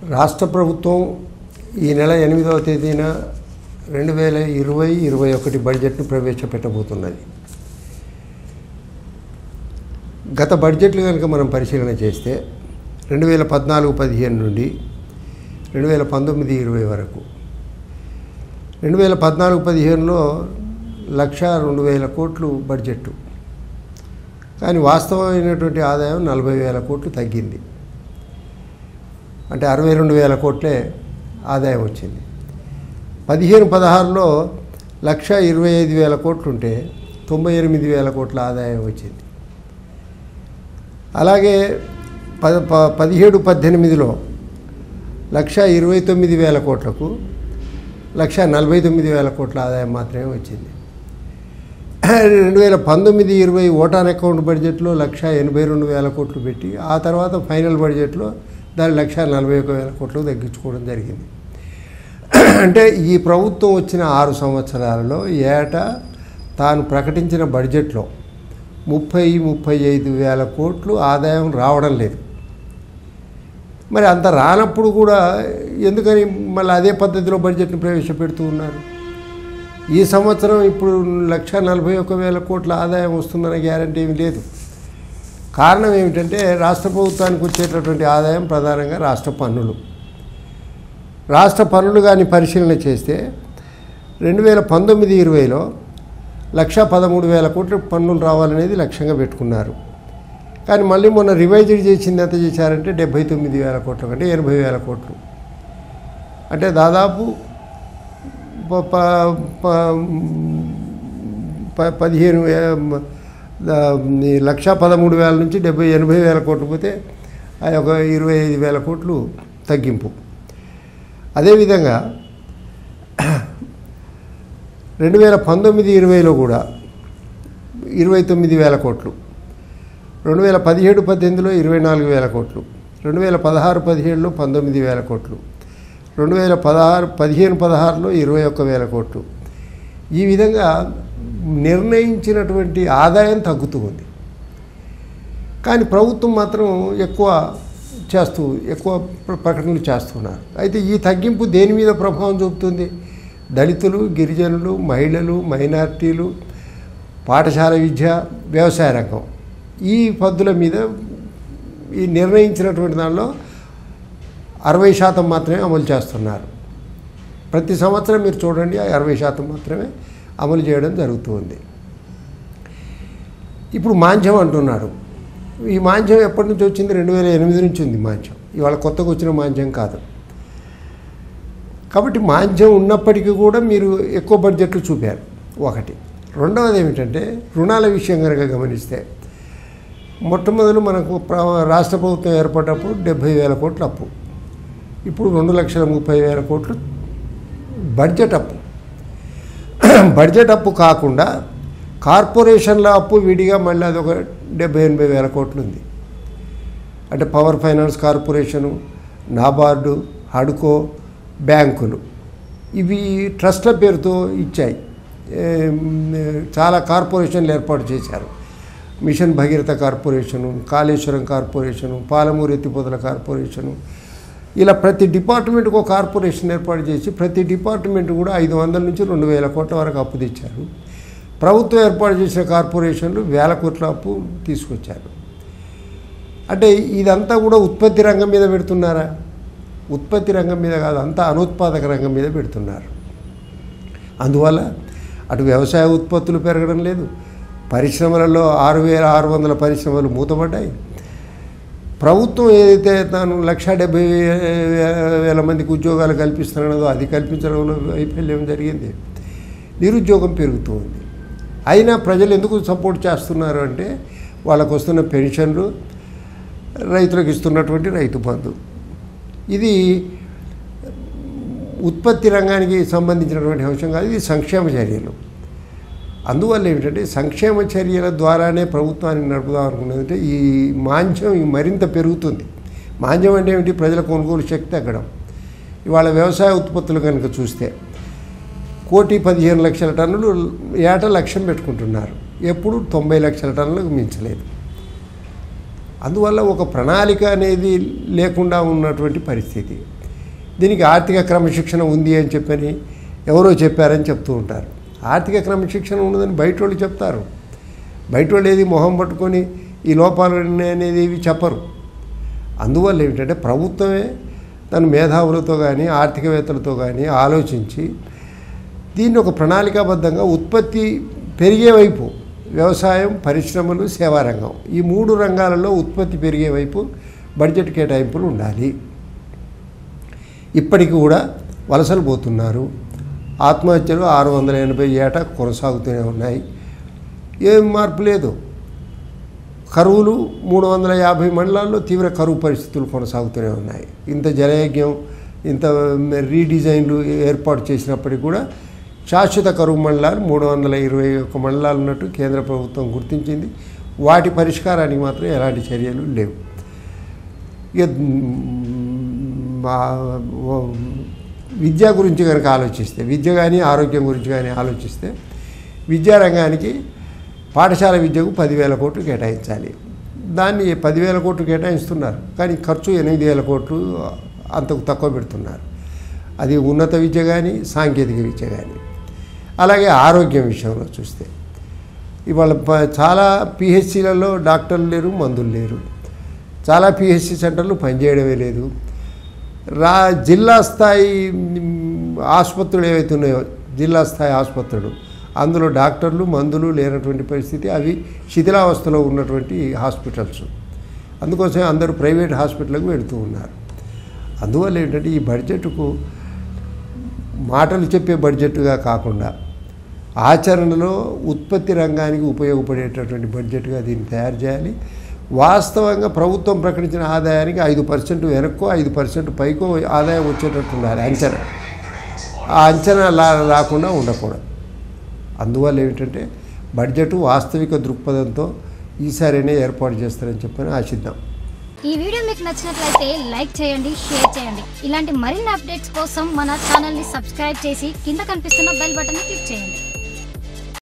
రాష్ట్ర ప్రభుత్వం ఈ నెల ఎనిమిదవ తేదీన రెండు వేల ఇరవై ఇరవై ఒకటి బడ్జెట్ను ప్రవేశపెట్టబోతున్నది గత బడ్జెట్లు కనుక మనం పరిశీలన చేస్తే రెండు వేల పద్నాలుగు పదిహేను నుండి రెండు వేల పంతొమ్మిది ఇరవై వరకు రెండు వేల పద్నాలుగు పదిహేనులో లక్ష రెండు వేల కోట్లు బడ్జెట్ కానీ వాస్తవమైనటువంటి ఆదాయం నలభై వేల కోట్లు తగ్గింది అంటే అరవై రెండు వేల కోట్లే ఆదాయం వచ్చింది పదిహేను పదహారులో లక్ష ఇరవై ఐదు వేల కోట్లు ఉంటే తొంభై ఎనిమిది వేల కోట్ల ఆదాయం వచ్చింది అలాగే పద ప- పదిహేడు పద్దెనిమిదిలో లక్ష ఇరవై తొమ్మిది వేల కోట్లకు లక్ష నలభై తొమ్మిది వేల కోట్ల ఆదాయం మాత్రమే వచ్చింది రెండు వేల పంతొమ్మిది ఇరవై ఓటాన్ అకౌంట్ బడ్జెట్లో లక్ష ఎనభై రెండు వేల కోట్లు పెట్టి ఆ తర్వాత ఫైనల్ బడ్జెట్లో దాని లక్ష నలభై ఒక వేల కోట్లు తగ్గించుకోవడం జరిగింది అంటే ఈ ప్రభుత్వం వచ్చిన ఆరు సంవత్సరాలలో ఏటా తాను ప్రకటించిన బడ్జెట్లో ముప్పై ముప్పై ఐదు వేల కోట్లు ఆదాయం రావడం లేదు మరి అంత రానప్పుడు కూడా ఎందుకని మళ్ళీ అదే పద్ధతిలో బడ్జెట్ను ప్రవేశపెడుతూ ఉన్నారు ఈ సంవత్సరం ఇప్పుడు లక్ష నలభై ఒక వేల కోట్ల ఆదాయం వస్తుందనే గ్యారంటీ ఏమీ లేదు కారణం ఏమిటంటే రాష్ట్ర ప్రభుత్వానికి వచ్చేటటువంటి ఆదాయం ప్రధానంగా రాష్ట్ర పన్నులు రాష్ట్ర పన్నులు కానీ పరిశీలన చేస్తే రెండు వేల పంతొమ్మిది ఇరవైలో లక్ష పదమూడు వేల కోట్ల పన్నులు రావాలనేది లక్ష్యంగా పెట్టుకున్నారు కానీ మళ్ళీ మొన్న రివైజ్డ్ చేసింది ఎంత చేశారంటే డెబ్బై తొమ్మిది వేల కోట్ల కంటే ఎనభై వేల కోట్లు అంటే దాదాపు ప- ప- ప- ప- పదిహేను వే- ద- ఈ లక్ష పదమూడు వేల నుంచి డెబ్బై ఎనభై వేల కోట్లు పోతే ఆ ఒక ఇరవై ఐదు వేల కోట్లు తగ్గింపు అదేవిధంగా రెండు వేల పంతొమ్మిది ఇరవైలో కూడా ఇరవై తొమ్మిది వేల కోట్లు రెండు వేల పదిహేడు పద్దెనిమిదిలో ఇరవై నాలుగు వేల కోట్లు రెండు వేల పదహారు పదిహేడులో పంతొమ్మిది వేల కోట్లు రెండు వేల పదహారు పదిహేను పదహారులో ఇరవై ఒక్క వేల కోట్లు ఈ విధంగా నిర్ణయించినటువంటి ఆదాయం తగ్గుతూ ఉంది కానీ ప్రభుత్వం మాత్రం ఎక్కువ చేస్తూ ఎక్కువ ప్ర- ప్రకటనలు చేస్తున్నారు అయితే ఈ తగ్గింపు దేని మీద ప్రభావం చూపుతుంది దళితులు గిరిజనులు మహిళలు మైనార్టీలు పాఠశాల విద్య వ్యవసాయ రంగం ఈ పద్ధతుల మీద ఈ నిర్ణయించినటువంటి దానిలో అరవై శాతం మాత్రమే అమలు చేస్తున్నారు ప్రతి సంవత్సరం మీరు చూడండి ఆ అరవై శాతం మాత్రమే అమలు చేయడం జరుగుతుంది ఇప్పుడు మాంద్యం అంటున్నారు ఈ మాంద్యం ఎప్పటి నుంచి వచ్చింది రెండు వేల ఎనిమిది నుంచి ఉంది మాంద్యం ఇవాళ కొత్తగా వచ్చిన మాంద్యం కాదు కాబట్టి మాంద్యం ఉన్నప్పటికీ కూడా మీరు ఎక్కువ బడ్జెట్లు చూపారు ఒకటి రెండవది ఏమిటంటే రుణాల విషయం కనుక గమనిస్తే మొట్టమొదలు మనకు ప్ర- రాష్ట్ర ప్రభుత్వం ఏర్పడ్డప్పుడు డెబ్భై వేల కోట్ల అప్పు ఇప్పుడు రెండు లక్షల ముప్పై వేల కోట్లు బడ్జెట్ అప్పు బడ్జెట్ అప్పు కాకుండా కార్పొరేషన్ల అప్పు విడిగా మళ్ళీ అదొక డెబ్బై ఎనభై వేల కోట్లు ఉంది అంటే పవర్ ఫైనాన్స్ కార్పొరేషను నాబార్డు హడ్కో బ్యాంకులు ఇవి ట్రస్ట్ల పేరుతో ఇచ్చాయి ఏం, చాలా కార్పొరేషన్లు ఏర్పాటు చేశారు mission Bhagiratha corporation Kaleshwaram corporation Palamuru ఎత్తిపోతల కార్పొరేషను ఇలా ప్రతి డిపార్ట్మెంట్కి ఒక కార్పొరేషన్ ఏర్పాటు చేసి ప్రతి డిపార్ట్మెంట్ కూడా ఐదు వందల నుంచి రెండు వేల కోట్ల వరకు అప్పు తెచ్చారు ప్రభుత్వం ఏర్పాటు చేసిన కార్పొరేషన్లు వేల కోట్ల అప్పు తీసుకొచ్చారు అంటే ఇదంతా కూడా ఉత్పత్తి రంగం మీద పెడుతున్నారా ఉత్పత్తి రంగం మీద కాదు అంతా అనుత్పాదక రంగం మీద పెడుతున్నారు అందువల్ల అటు వ్యవసాయ ఉత్పత్తులు పెరగడం లేదు పరిశ్రమలలో ఆరు వేల ఆరు వందల పరిశ్రమలు మూతపడ్డాయి ప్రభుత్వం ఏదైతే తాను లక్ష డెబ్బై వే- వేల మందికి ఉద్యోగాలు కల్పిస్తున్నదో అది కల్పించడంలో వైఫల్యం జరిగింది నిరుద్యోగం పెరుగుతూ ఉంది అయినా ప్రజలు ఎందుకు సపోర్ట్ చేస్తున్నారు అంటే వాళ్ళకు వస్తున్న పెన్షన్లు రైతులకు ఇస్తున్నటువంటి రైతు బంధు ఇది ఉత్పత్తి రంగానికి సంబంధించినటువంటి అంశం కాదు ఇది సంక్షేమ చర్యలు అందువల్ల ఏమిటంటే సంక్షేమ చర్యల ద్వారానే ప్రభుత్వాన్ని నడుపుదాం అనుకున్నదంటే ఈ మాంద్యం ఈ మరింత పెరుగుతుంది మాంద్యం అంటే ఏమిటి ప్రజల కొనుగోలు శక్తి తగ్గడం ఇవాళ వ్యవసాయ ఉత్పత్తులు కనుక చూస్తే కోటి పదిహేను లక్షల టన్నులు ఏటా లక్ష్యం పెట్టుకుంటున్నారు ఎప్పుడు తొంభై లక్షల టన్నులకు మించలేదు అందువల్ల ఒక ప్రణాళిక అనేది లేకుండా ఉన్నటువంటి పరిస్థితి దీనికి ఆర్థిక క్రమశిక్షణ ఉంది అని చెప్పని ఎవరో చెప్పారని చెప్తూ ఉంటారు ఆర్థిక క్రమశిక్షణ ఉన్నదని బయట వాళ్ళు చెప్తారు బయట వాళ్ళు ఏది మొహం పట్టుకొని ఈ లోపాలు ఉన్నాయి అనేది ఏవి చెప్పరు అందువల్ల ఏమిటంటే ప్రభుత్వమే తన మేధావులతో కానీ ఆర్థికవేత్తలతో కానీ ఆలోచించి దీన్ని ఒక ప్రణాళికాబద్ధంగా ఉత్పత్తి పెరిగే వైపు వ్యవసాయం పరిశ్రమలు సేవా రంగం ఈ మూడు రంగాలలో ఉత్పత్తి పెరిగే వైపు బడ్జెట్ కేటాయింపులు ఉండాలి ఇప్పటికి కూడా వలసలు పోతున్నారు ఆత్మహత్యలు ఆరు వందల ఎనభై ఏటా కొనసాగుతూనే ఉన్నాయి ఏం మార్పు లేదు కరువులు మూడు వందల యాభై మండలాల్లో తీవ్ర కరువు పరిస్థితులు కొనసాగుతూనే ఉన్నాయి ఇంత జలయజ్ఞం ఇంత రీడిజైన్లు ఏర్పాటు చేసినప్పటికీ కూడా శాశ్వత కరువు మండలాలు మూడు వందల ఇరవై ఒక్క మండలాలు ఉన్నట్టు కేంద్ర ప్రభుత్వం గుర్తించింది వాటి పరిష్కారానికి మాత్రం ఎలాంటి చర్యలు లేవు ఇక మా ఓ- విద్య గురించి కనుక ఆలోచిస్తే విద్య కానీ ఆరోగ్యం గురించి కానీ ఆలోచిస్తే విద్యారంగానికి పాఠశాల విద్యకు పదివేల కోట్లు కేటాయించాలి దాన్ని పదివేల కోట్లు కేటాయిస్తున్నారు కానీ ఖర్చు ఎనిమిది వేల కోట్లు అంతకు తక్కువ పెడుతున్నారు అది ఉన్నత విద్య కానీ సాంకేతిక విద్య కానీ అలాగే ఆరోగ్యం విషయంలో చూస్తే ఇవాళ ప- చాలా పిహెచ్సిలలో డాక్టర్లు లేరు మందులు లేరు చాలా పిహెచ్సి సెంటర్లు పనిచేయడమే లేదు రా జిల్లా స్థాయి మ్, ఆసుపత్రులు ఏవైతే ఉన్నాయో జిల్లా స్థాయి ఆసుపత్రులు అందులో డాక్టర్లు మందులు లేనటువంటి పరిస్థితి అవి శిథిలావస్థలో ఉన్నటువంటి హాస్పిటల్స్ అందుకోసం అందరూ ప్రైవేట్ హాస్పిటల్కి వెళుతూ ఉన్నారు అందువల్ల ఏంటంటే ఈ బడ్జెట్కు మాటలు చెప్పే బడ్జెట్గా కాకుండా ఆచరణలో ఉత్పత్తి రంగానికి ఉపయోగపడేటటువంటి బడ్జెట్గా దీన్ని తయారు చేయాలి వాస్తవంగా ప్రభుత్వం ప్రకటించిన ఆదాయానికి ఐదు పర్సెంట్ వెనక్కో ఐదు పర్సెంట్ పైకో ఆదాయం వచ్చేటట్టు ఉండాలి అంచనా ఆ అంచనా లా రాకుండా ఉండకూడదు అందువల్ల ఏమిటంటే బడ్జెట్ వాస్తవిక దృక్పథంతో ఈసారైనా ఏర్పాటు చేస్తారని చెప్పని ఆశిద్దాం ఈ వీడియో మీకు నచ్చినట్లయితే లైక్ చేయండి షేర్ చేయండి ఇలాంటి మరిన్ని అప్డేట్స్ కోసం మన ఛానల్ని సబ్స్క్రైబ్ చేసి కింద కనిపిస్తున్న బెల్ బటన్ని క్లిక్ చేయండి